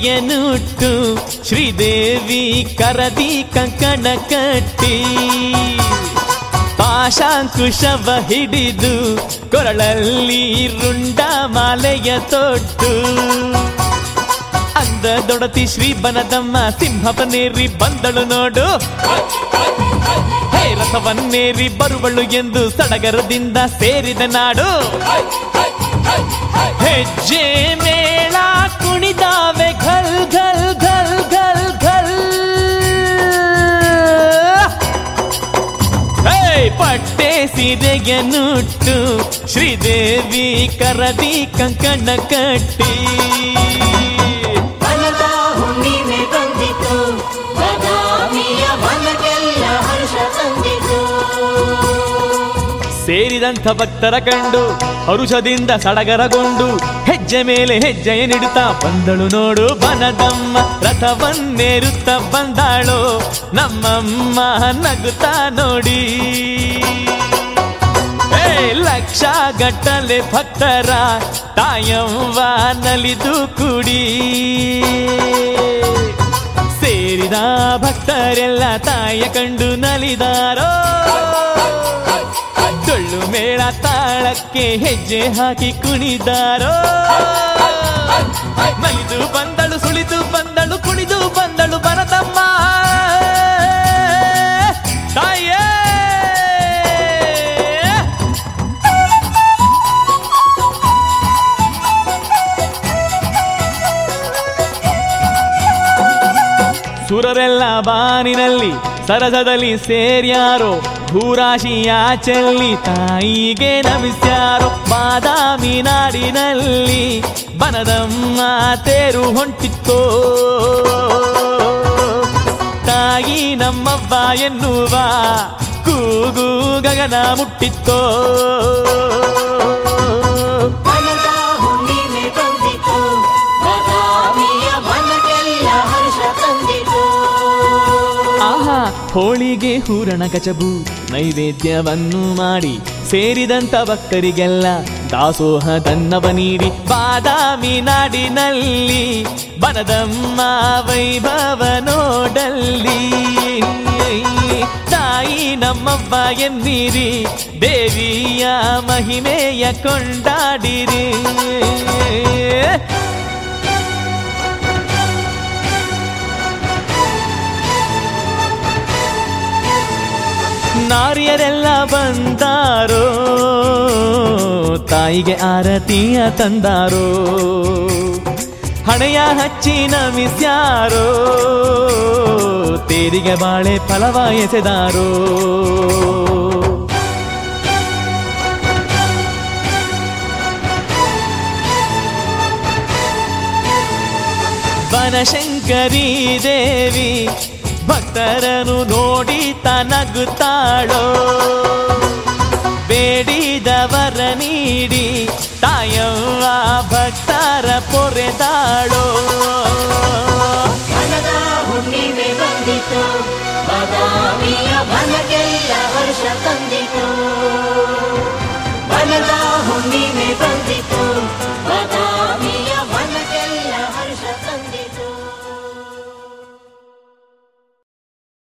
ಸಿರಿಯನುಟ್ಟು ಶ್ರೀದೇವಿ ಕರದಿ ಕಂಕಣ ಕಟ್ಟಿ ಪಾಶಾಂಕುಶವ ಹಿಡಿದು ಕೊರಳಲ್ಲಿ ರುಂಡ ಮಾಲೆಯ ತೊಟ್ಟು ಅಂದ ದೊಡತಿ ಶ್ರೀ ಬನದಮ್ಮ ಸಿಂಹವನೇರಿ ಬಂದಳು ನೋಡು ಹೇ ರಥವನ್ನೇರಿ ಬರುವಳು ಎಂದು ಸಡಗರದಿಂದ ಸೇರಿದ ನಾಡು ಹೆಜ್ಜೆ ಮೇಳ ಕುಣಿದಾವೆ ಘಲ್ ಘಲ್ ಘಲ್ ಘಲ್ ಘಲ್ ಹೇ ಪಟ್ಟೆ ಸೀರೆಯ ನುಟ್ಟು ಶ್ರೀದೇವಿ ಕರದಿ ಕಂಕಣ ಕಟ್ಟಿ ಮನದ ಹುಣ್ಣಿಮೆ ಬಂದಿತು ಬದಾಮಿಯ ಮನಕ್ಕೆಲ್ಲ ಹರ್ಷ ತಂದಿತು ಸೇರಿದಂಥ ಭಕ್ತರ ಕಂಡು ಹರುಷದಿಂದ ಸಡಗರಗೊಂಡು ಹೆಜ್ಜೆ ಮೇಲೆ ಹೆಜ್ಜೆಯ ನಿಡುತ್ತಾ ಬಂದಳು ನೋಡು ಬನದಮ್ಮ ರಥವನ್ನೇರುತ್ತ ಬಂದಾಳು ನಮ್ಮಮ್ಮ ನಗುತ್ತಾ ನೋಡಿ ಏ ಲಕ್ಷ ಗಟ್ಟಲೆ ಭಕ್ತರ ತಾಯವ್ವ ನಲಿದು ಕುಡಿ ಸೇರಿದ ಭಕ್ತರೆಲ್ಲ ತಾಯ ಕಂಡು ನಲಿದಾರೋ ಡೊಳ್ಳು ಮೇಳ ತಾಳಕ್ಕೆ ಹೆಜ್ಜೆ ಹಾಕಿ ಕುಣಿದಾರೋ ನಲಿದು ಬಂದಳು ಸುಳಿದು ಬಂದಳು ಕುಣಿದು ಬಂದಳು ಬರದಮ್ಮ ತಾಯೇ ಸುರರೆಲ್ಲ ಬಾನಿನಲ್ಲಿ ಸರಸದಲ್ಲಿ ಸೇರ್ಯಾರೋ ಭೂರಾಶಿಯ ಚೆಲ್ಲಿ ತಾಯಿಗೆ ನಮಿಸ್ಯಾರೋ ಬಾದಾಮಿ ನಾಡಿನಲ್ಲಿ ಬನದಮ್ಮ ತೇರು ಹೊಂಟಿತ್ತೋ ತಾಯಿ ನಮ್ಮವ್ವ ಎನ್ನುವ ಕೂಗು ಗಗನ ಮುಟ್ಟಿತ್ತೋ ಮನದ ಹುಣ್ಣಿಮೆ ಬಂದಿತು ಬದಾಮಿಯ ಮನಕ್ಕೆಲ್ಲ ಹರ್ಷ ತಂದಿತು ಆಹಾ ಹೋಳಿಗೆ ಹೂರಣ ಕಚಬು ನೈವೇದ್ಯವನ್ನು ಮಾಡಿ ಸೇರಿದಂತ ಭಕ್ತರಿಗೆಲ್ಲ ದಾಸೋಹ ತನ್ನವ ನೀಡಿ ಬಾದಾಮಿ ನಾಡಿನಲ್ಲಿ ಬನದಮ್ಮ ವೈಭವ ನೋಡಲ್ಲಿ ತಾಯಿ ನಮ್ಮವ್ವ ಎನ್ನಿರಿ ದೇವಿಯ ಮಹಿಮೆಯ ಕೊಂಡಾಡಿರಿ ನಾರಿಯರೆಲ್ಲ ಬಂದಾರೋ ತಾಯಿಗೆ ಆರತಿಯ ತಂದಾರೋ ಹಣೆಯ ಹಚ್ಚಿ ನಮಿಸ್ಯಾರೋ ತೇರಿಗೆ ಬಾಳೆ ಫಲವ ಎಸೆದಾರೋ ಬನಶಂಕರಿ ದೇವಿ ಭಕ್ತರನು ನೋಡಿ ತನಗುತ್ತಾಳೋ ಬೇಡಿದವರ ನೀಡಿ ತಾಯವ್ವ ಭಕ್ತರ ಪೊರೆದಾಳೋ ಮನದ ಹುಣ್ಣಿಮೆ ಬಂದಿತು ಬದಾಮಿಯ ಮನಕ್ಕೆಲ್ಲ ಹರ್ಷ ತಂದಿತು